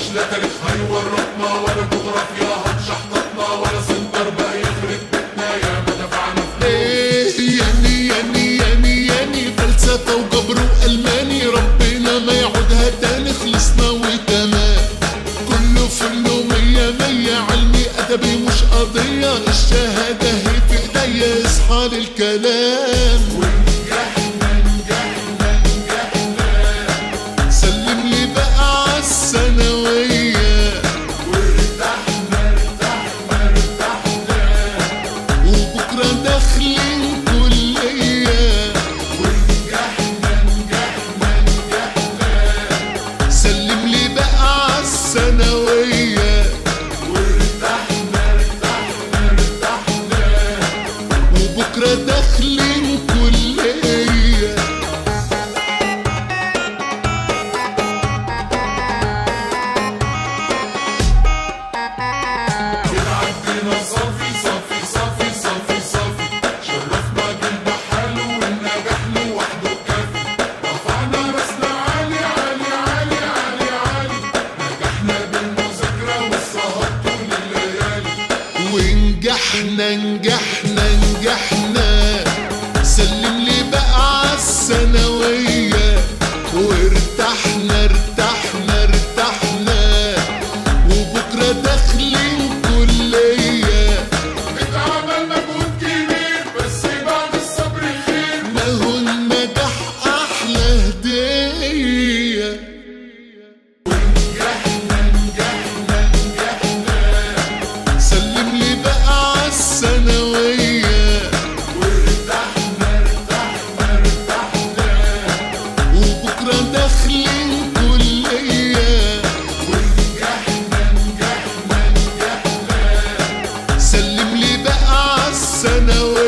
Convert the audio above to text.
لا تاريخ هيورطنا ولا جغرافيا هتشحططنا ولا سنتر بقى يخرب بيتنا يا ما دفعنا ايه يعني يعني يعني يعني فلسفة وجبر وألماني ربنا ما يعودها تاني خلصنا وتمام كله فله مية مية علمي أدبي مش قضية الشهادة هي في ايديا اصحى للكلام سلم لي بقى عالثانوية وبكرة داخلين كلية سلم لي بقى عالثانوية وبكرة داخلين كلية كده عدينا صافي صافي صافي صافي صافي شرفنا بالمحل والنجاح لوحده كافي رفعنا راسنا عالي عالي عالي عالي عالي نجحنا بالمذاكرة والسهر طول الليالي ونجحنا نجحنا نجحنا سلم لي بقى عالثانوية وارتحنا ارتحنا ارتحنا وبكرة داخلين كلية اتعمل مجهود كبير بس بعد الصبر خير ما هو النجاح أحلى هدية سلم لي بقى عالثانوية وبكرة داخلين كلية سلم لي بقى عالثانوية